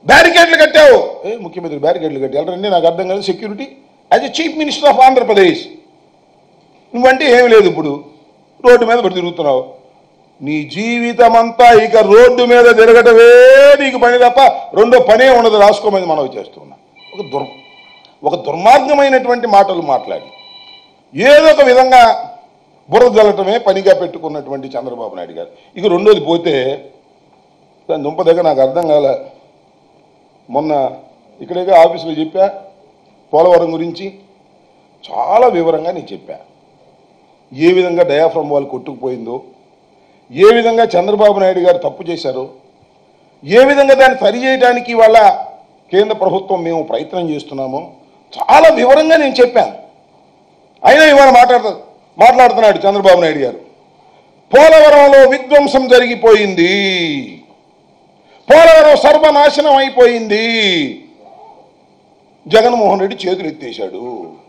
బ్యారికేడ్లు కట్టావు ఏ ముఖ్యమంత్రి బ్యారికేడ్లు కట్టి వెళ్ళరండి నాకు అర్థం కాదు security as a chief minister of Andhra Pradesh నువ్వంటే ఏమి లేదు ఇప్పుడు రోడ్డు మీద పడి తిరుగుతున్నావు నీ జీవితం అంతా ఇక రోడ్డు మీద తిరగటమే నీకు పని తప్ప రెండో పనే ఉండదు రాసుకోమని మనం చేస్తున్నా ఒక దుర్ ఒక దుర్మార్గమైనటువంటి మాటలు మాట్లాడి ఏదో ఒక విధంగా బుర్ర జల్లటమే పనిగా పెట్టుకున్నటువంటి చంద్రబాబు నాయుడు గారు ఇక రెండోది పోతే దాని దుంప దగ్గర నాకు అర్థం కాలే మొన్న ఇక్కడేగా ఆఫీసులో చెప్పా పోలవరం గురించి చాలా వివరంగా నేను చెప్పా ఏ విధంగా డయాఫ్రమ్ వాళ్ళు కొట్టుకుపోయిందో ఏ విధంగా చంద్రబాబు నాయుడు గారు తప్పు చేశారో ఏ విధంగా దాన్ని సరి చేయడానికి వాళ్ళ కేంద్ర ప్రభుత్వం మేము ప్రయత్నం చేస్తున్నామో చాలా వివరంగా నేను చెప్పాను అయినా ఇవాళ మాట్లాడుతా మాట్లాడుతున్నాడు చంద్రబాబు నాయుడు గారు పోలవరంలో విధ్వంసం జరిగిపోయింది పోలవరం సర్వనాశనం అయిపోయింది జగన్మోహన్ రెడ్డి చేతులు ఎత్తేశాడు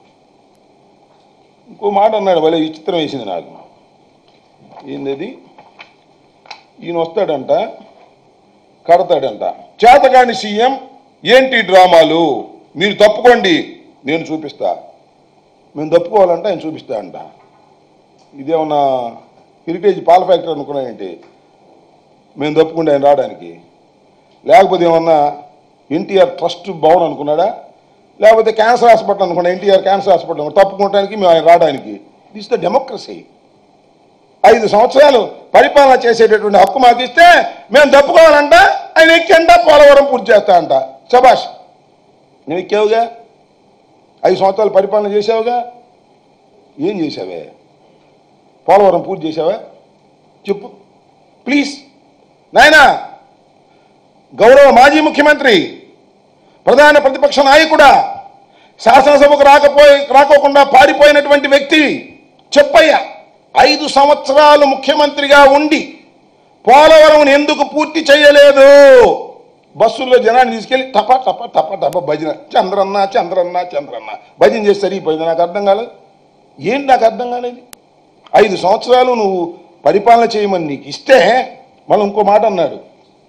ఇంకో మాట అన్నాడు భలే విచిత్రం వేసింది నాకు ఏందది ఈయన వస్తాడంట కడతాడంట చేతగాని సీఎం ఏంటి డ్రామాలు మీరు తప్పుకోండి నేను చూపిస్తా మేము తప్పుకోవాలంటే ఆయన చూపిస్తా అంట ఇదేమన్నా హెరిటేజ్ పాల ఫ్యాక్టరీ అనుకున్నాయంటే మేము తప్పుకుంటే ఆయన రావడానికి లేకపోతే ఏమన్నా ఎన్టీఆర్ ట్రస్ట్ భవన్ అనుకున్నాడా లేకపోతే క్యాన్సర్ హాస్పిటల్ అనుకున్నా ఎన్టీఆర్ క్యాన్సర్ హాస్పిటల్ అనుకున్నా. తప్పుకోవడానికి మేము ఆయన రావడానికి దిస్ ద డెమోక్రసీ ఐదు సంవత్సరాలు పరిపాలన చేసేటటువంటి హక్కు మాకు ఇస్తే మేము తప్పుకోవాలంట ఆయన ఎక్కంట పోలవరం పూర్తి చేస్తా అంట శబాష్ నువ్వు ఎక్కావుగా ఐదు సంవత్సరాలు పరిపాలన చేసావుగా ఏం చేసావే పోలవరం పూర్తి చేసావా చెప్పు ప్లీజ్ నాయనా గౌరవ మాజీ ముఖ్యమంత్రి ప్రధాన ప్రతిపక్ష నాయకుడా శాసనసభకు రాకపోయి రాకోకుండా పారిపోయినటువంటి వ్యక్తి చెప్పయ్యా ఐదు సంవత్సరాలు ముఖ్యమంత్రిగా ఉండి పోలవరం ఎందుకు పూర్తి చేయలేదు బస్సుల్లో జనాన్ని తీసుకెళ్లి టప టప టప టప భజన చంద్రన్న చంద్రన్న చంద్రన్న భజన చేసి సరిపోయింది నాకు అర్థం కాలేదు ఏంటి నాకు అర్థం కాలేదు ఐదు సంవత్సరాలు నువ్వు పరిపాలన చేయమని నీకు ఇస్తే మళ్ళీ ఇంకో మాట అన్నాడు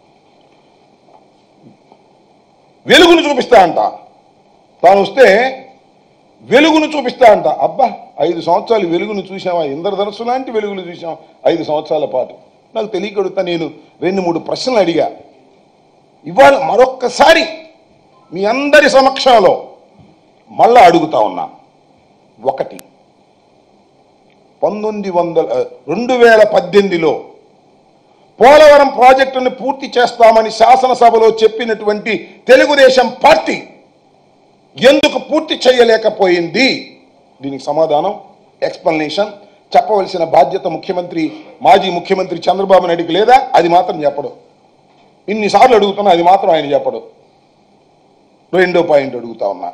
వెలుగును చూపిస్తా అంట తాను వస్తే వెలుగును చూపిస్తా అంట అబ్బా ఐదు సంవత్సరాలు వెలుగును చూసామా ఇంద్రధనస్సు లాంటి వెలుగులు చూసాం ఐదు సంవత్సరాల పాటు నాకు తెలియకడుగుతా నేను రెండు మూడు ప్రశ్నలు అడిగా ఇవాళ మరొక్కసారి మీ అందరి సమక్షంలో మళ్ళా అడుగుతా ఉన్నా ఒకటి పంతొమ్మిది వందల రెండు వేల పద్దెనిమిదిలో పోలవరం ప్రాజెక్టును పూర్తి చేస్తామని శాసనసభలో చెప్పినటువంటి తెలుగుదేశం పార్టీ ఎందుకు పూర్తి చేయలేకపోయింది దీనికి సమాధానం ఎక్స్ప్లెనేషన్ చెప్పవలసిన బాధ్యత ముఖ్యమంత్రి మాజీ ముఖ్యమంత్రి చంద్రబాబు నాయుడికి లేదా అది మాత్రం చెప్పడు ఇన్నిసార్లు అడుగుతున్నా అది మాత్రం ఆయన చెప్పడు రెండో పాయింట్ అడుగుతా ఉన్నా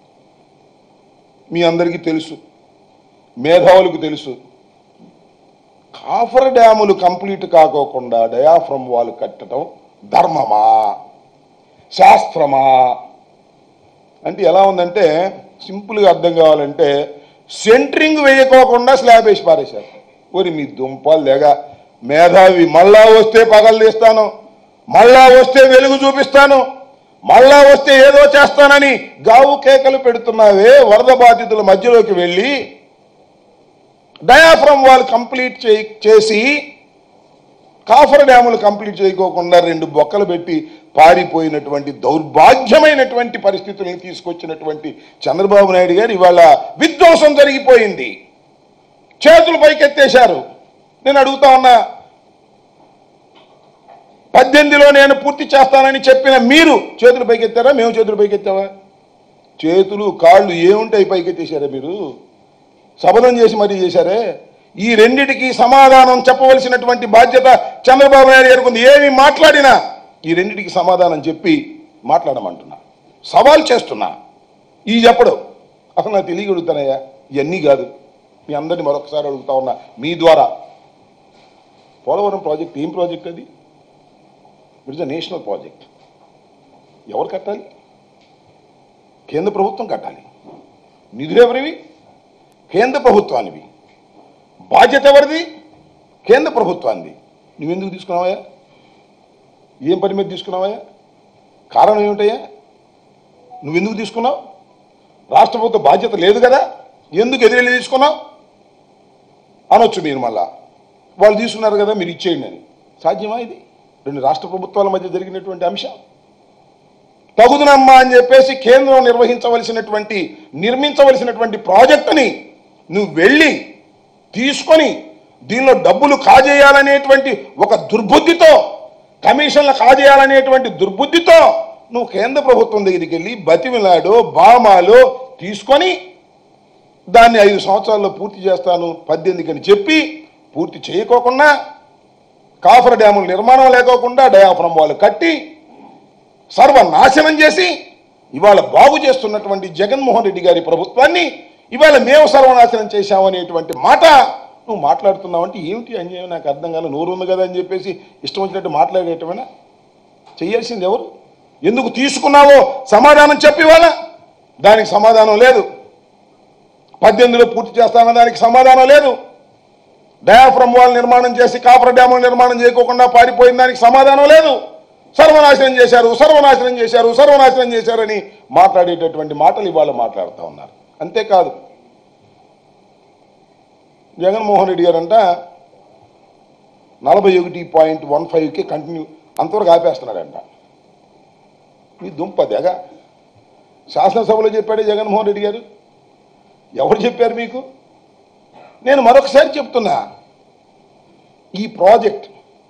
మీ అందరికీ తెలుసు మేధావులకు తెలుసు కాఫర్ డ్యాములు కంప్లీట్ కాకోకుండా డయాఫ్రమ్ వాల్ కట్టడం ధర్మమా శాస్త్రమా అంటే ఎలా ఉందంటే సింపుల్గా అర్థం కావాలంటే సెంటరింగ్ వేయకోకుండా స్లాబ్ వేసి పారేశారు ఓరి మీ దుంపలు లేగా మేధావి మళ్ళా వస్తే పగలు తీస్తాను మళ్ళా వస్తే వెలుగు చూపిస్తాను మళ్ళా వస్తే ఏదో చేస్తానని గావు కేకలు పెడుతున్నావే వరద బాధితుల మధ్యలోకి వెళ్ళి డయాఫ్రమ్ వాల్ కంప్లీట్ చే చేసి కాఫర్ డ్యాములు కంప్లీట్ చేయకోకుండా రెండు బొక్కలు పెట్టి పారిపోయినటువంటి దౌర్భాగ్యమైనటువంటి పరిస్థితులను తీసుకొచ్చినటువంటి చంద్రబాబు నాయుడు గారు ఇవాళ విధ్వంసం జరిగిపోయింది చేతులు పైకెత్తేశారు నేను అడుగుతా ఉన్నా పద్దెనిమిదిలో నేను పూర్తి చేస్తానని చెప్పిన మీరు చేతులు పైకెత్తారా మేము చేతులు పైకెత్తావా చేతులు కాళ్ళు ఏముంటాయి పైకెత్తేశారా మీరు శపథం చేసి మరీ చేశారే ఈ రెండిటికి సమాధానం చెప్పవలసినటువంటి బాధ్యత చంద్రబాబు నాయుడు గారికి ఉంది ఏమి మాట్లాడినా ఈ రెండిటికి సమాధానం చెప్పి మాట్లాడమంటున్నా సవాల్ చేస్తున్నా ఈ చెప్పడు అసలు నాకు తెలియగలుగుతానయ్యా ఇవన్నీ కాదు మీ అందరిని మరొకసారి అడుగుతా ఉన్నా మీ ద్వారా పోలవరం ప్రాజెక్ట్ ఏం ప్రాజెక్ట్ అది ఇట్స్ అ నేషనల్ ప్రాజెక్ట్ ఎవరు కట్టాలి కేంద్ర ప్రభుత్వం కట్టాలి నిధులు ఎవరివి కేంద్ర ప్రభుత్వానివి బాధ్యత ఎవరిది కేంద్ర ప్రభుత్వాన్ని నువ్వెందుకు తీసుకున్నావా ఏం పని మీద తీసుకున్నావా కారణం ఏమిటయ్యా నువ్వు ఎందుకు తీసుకున్నావు రాష్ట్ర ప్రభుత్వ బాధ్యత లేదు కదా ఎందుకు ఎదురెళ్ళి తీసుకున్నావు అనొచ్చు మీరు మళ్ళా వాళ్ళు తీసుకున్నారు కదా మీరు ఇచ్చేయండి అని సాధ్యమా ఇది రెండు రాష్ట్ర ప్రభుత్వాల మధ్య జరిగినటువంటి అంశం తగుదునమ్మా అని చెప్పేసి కేంద్రం నిర్వహించవలసినటువంటి నిర్మించవలసినటువంటి ప్రాజెక్టుని నువ్వు వెళ్ళి తీసుకొని దీనిలో డబ్బులు కాజేయాలనేటువంటి ఒక దుర్బుద్ధితో కమిషన్లు కాజేయాలనేటువంటి దుర్బుద్ధితో నువ్వు కేంద్ర ప్రభుత్వం దగ్గరికి వెళ్ళి బతిమిలాడో బామాలో తీసుకొని దాన్ని ఐదు సంవత్సరాల్లో పూర్తి చేస్తాను పద్దెనిమిదికి అని చెప్పి పూర్తి చేయకోకుండా కాఫర్ డ్యాముల నిర్మాణం లేకోకుండా డయాఫ్రమ్ వాళ్ళు కట్టి సర్వనాశనం చేసి ఇవాళ బాగు చేస్తున్నటువంటి జగన్మోహన్ రెడ్డి గారి ప్రభుత్వాన్ని ఇవాళ మేము సర్వనాశనం చేశామనేటువంటి మాట నువ్వు మాట్లాడుతున్నావంటే ఏమిటి అన్యాయం నాకు అర్థం కాదు నోరు ఉంది కదా అని చెప్పేసి ఇష్టం వచ్చినట్టు మాట్లాడేటమేనా చేయాల్సింది ఎవరు ఎందుకు తీసుకున్నావో సమాధానం చెప్పి వాళ్ళ దానికి సమాధానం లేదు పద్దెనిమిదిలో పూర్తి చేస్తానన్న దానికి సమాధానం లేదు డయాఫ్రమ్ వాల్ నిర్మాణం చేసి కాపర్ డ్యాములు నిర్మాణం చేయకోకుండా పారిపోయిన దానికి సమాధానం లేదు సర్వనాశనం చేశారు సర్వనాశనం చేశారు సర్వనాశనం చేశారని మాట్లాడేటటువంటి మాటలు ఇవాళ మాట్లాడుతూ ఉన్నారు అంతేకాదు జగన్మోహన్ రెడ్డి గారంట నలభై ఒకటి పాయింట్ వన్ ఫైవ్కి కంటిన్యూ అంతవరకు ఆపేస్తున్నాడంట మీ దుంప దెగ శాసనసభలో చెప్పాడే జగన్మోహన్ రెడ్డి గారు ఎవరు చెప్పారు మీకు నేను మరొకసారి చెప్తున్నా ఈ ప్రాజెక్ట్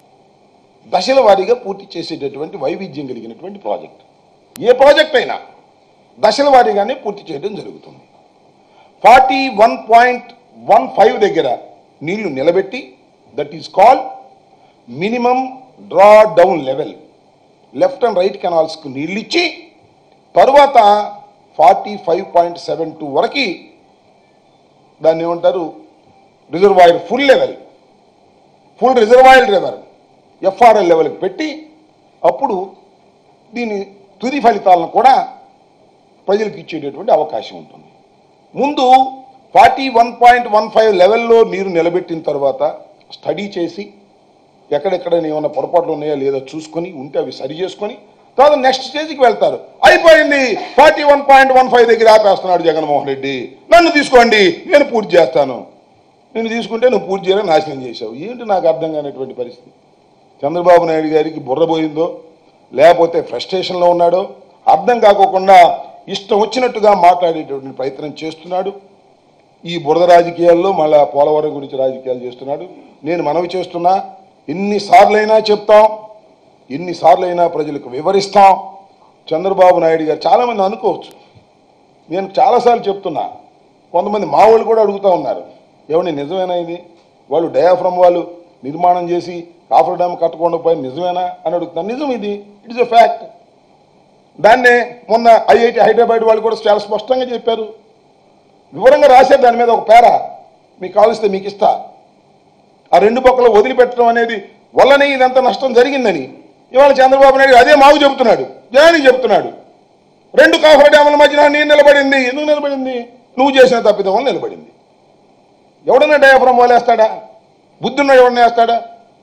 దశల వారీగా పూర్తి చేసేటటువంటి వైవిధ్యం కలిగినటువంటి ప్రాజెక్ట్ ఏ ప్రాజెక్ట్ అయినా దశల వారీగానే పూర్తి చేయడం జరుగుతుంది forty one point one five దగ్గర నీళ్లు నిలబెట్టి that is call minimum draw down level left and right కెనాల్స్కు నీళ్ళు ఇచ్చి తరువాత forty five point seven two వరకు దాన్ని ఏమంటారు reservoir full level full reservoir level FRL లెవెల్కి పెట్టి అప్పుడు దీని తుది ఫలితాలను కూడా ప్రజలకు ఇచ్చేటటువంటి అవకాశం ఉంటుంది ముందు forty one point one five లెవెల్లో నీరు నిలబెట్టిన తర్వాత స్టడీ చేసి ఎక్కడెక్కడ ఏమైనా పొరపాట్లు ఉన్నాయా లేదా చూసుకొని ఉంటే అవి సరి చేసుకొని తర్వాత నెక్స్ట్ స్టేజ్కి వెళ్తారు అయిపోయింది forty one point one five దగ్గర ఆపేస్తున్నాడు జగన్మోహన్ రెడ్డి నన్ను తీసుకోండి నేను పూర్తి చేస్తాను నేను తీసుకుంటే నువ్వు పూర్తి చేయాలని నాశనం చేశావు ఏంటి నాకు అర్థం కానటువంటి పరిస్థితి చంద్రబాబు నాయుడు గారికి బుర్ర పోయిందో లేకపోతే ఫ్రస్ట్రేషన్లో ఉన్నాడో అర్థం కాకోకుండా ఇష్టం వచ్చినట్టుగా మాట్లాడేటటువంటి ప్రయత్నం చేస్తున్నాడు ఈ బురద రాజకీయాల్లో మళ్ళా పోలవరం గురించి రాజకీయాలు చేస్తున్నాడు నేను మనవి చేస్తున్నా ఎన్నిసార్లైనా చెప్తాం ఎన్నిసార్లైనా ప్రజలకు వివరిస్తాం చంద్రబాబు నాయుడు గారు చాలామంది అనుకోవచ్చు నేను చాలాసార్లు చెప్తున్నా కొంతమంది మా వాళ్ళు కూడా అడుగుతూ ఉన్నారు ఏమని నిజమేనా ఇది వాళ్ళు డయాఫ్రమ్ వాళ్ళు నిర్మాణం చేసి కాఫర్ డ్యామ్ కట్టకుండా పోయి నిజమేనా అని అడుగుతున్నారు నిజం ఇది ఇట్ ఇస్ ఎ ఫ్యాక్ట్ దాన్నే మొన్న ఐఐటి హైదరాబాద్ వాళ్ళు కూడా చాలా స్పష్టంగా చెప్పారు వివరంగా రాశారు దాని మీద ఒక పేర మీకు కావలిస్తే మీకు ఇస్తా ఆ రెండు పక్కల వదిలిపెట్టడం అనేది వల్లనే ఇదంతా నష్టం జరిగిందని ఇవాళ చంద్రబాబు నాయుడు అదే మాకు చెబుతున్నాడు జనానికి చెబుతున్నాడు రెండు కాఫర్ డ్యాముల మధ్యన నీరు నిలబడింది ఎందుకు నిలబడింది నువ్వు చేసిన తప్పిదం వల్ల నిలబడింది ఎవడన్నా డయాఫ్రమ్ వేస్తాడా బుద్ధున్న ఎవడన్నా వేస్తాడా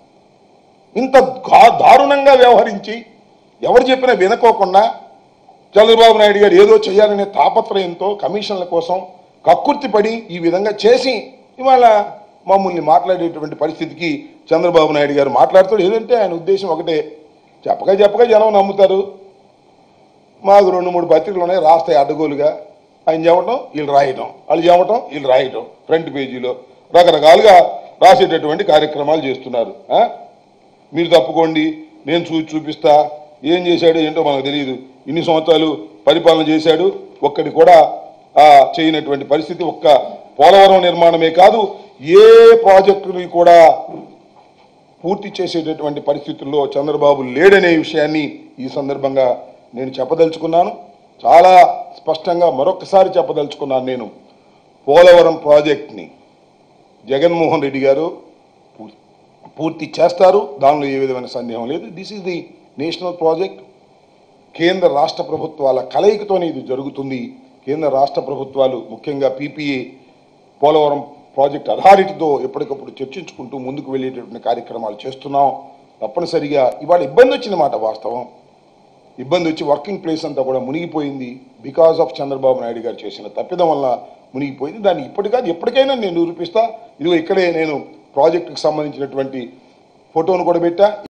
ఇంత గా- దారుణంగా వ్యవహరించి ఎవరు చెప్పినా వినుకోకుండా చంద్రబాబు నాయుడు గారు ఏదో చేయాలనే తాపత్రయంతో కమిషన్ల కోసం కక్కుర్తి పడి ఈ విధంగా చేసి ఇవాళ మమ్మల్ని మాట్లాడేటువంటి పరిస్థితికి చంద్రబాబు నాయుడు గారు మాట్లాడుతాడు ఏదంటే ఆయన ఉద్దేశం ఒకటే చెప్పగా చెప్పగా జనం నమ్ముతారు మాకు రెండు మూడు పత్రికలు ఉన్నాయి రాస్తాయి అడ్డగోలుగా ఆయన చెప్పటం వీళ్ళు రాయటం వాళ్ళు చెప్పటం వీళ్ళు రాయటం ఫ్రంట్ పేజీలో రకరకాలుగా రాసేటటువంటి కార్యక్రమాలు చేస్తున్నారు ఆ? మీరు తప్పుకోండి నేను చూసి చూపిస్తా ఏం చేశాడు ఏంటో మనకు తెలియదు ఇన్ని సంవత్సరాలు పరిపాలన చేశాడు ఒక్కటి కూడా ఆ, చేయనటువంటి పరిస్థితి ఒక్క పోలవరం నిర్మాణమే కాదు ఏ ప్రాజెక్టుని కూడా పూర్తి చేసేటటువంటి పరిస్థితుల్లో చంద్రబాబు లేడనే విషయాన్ని ఈ సందర్భంగా నేను చెప్పదలుచుకున్నాను చాలా స్పష్టంగా మరొకసారి చెప్పదలుచుకున్నాను నేను పోలవరం ప్రాజెక్ట్ని జగన్మోహన్ రెడ్డి గారు పూర్- పూర్తి చేస్తారు దానిలో ఏ విధమైన సందేహం లేదు this is the national project కేంద్ర రాష్ట్ర ప్రభుత్వాల కలయికతోనే ఇది జరుగుతుంది కేంద్ర రాష్ట్ర ప్రభుత్వాలు ముఖ్యంగా పీపీఏ పోలవరం ప్రాజెక్ట్ అథారిటీతో ఎప్పటికప్పుడు చర్చించుకుంటూ ముందుకు వెళ్ళేటటువంటి కార్యక్రమాలు చేస్తున్నాం తప్పనిసరిగా ఇవాళ ఇబ్బంది వచ్చిన మాట వాస్తవం ఇబ్బంది వచ్చి వర్కింగ్ ప్లేస్ అంతా కూడా మునిగిపోయింది బికాస్ ఆఫ్ చంద్రబాబు నాయుడు గారు చేసిన తప్పిదం వల్ల మునిగిపోయింది దాన్ని ఇప్పటి కాదు ఎప్పటికైనా నేను నిరూపిస్తా ఇదిగో ఇక్కడే నేను ప్రాజెక్టుకు సంబంధించినటువంటి ఫోటోను కూడా పెట్టా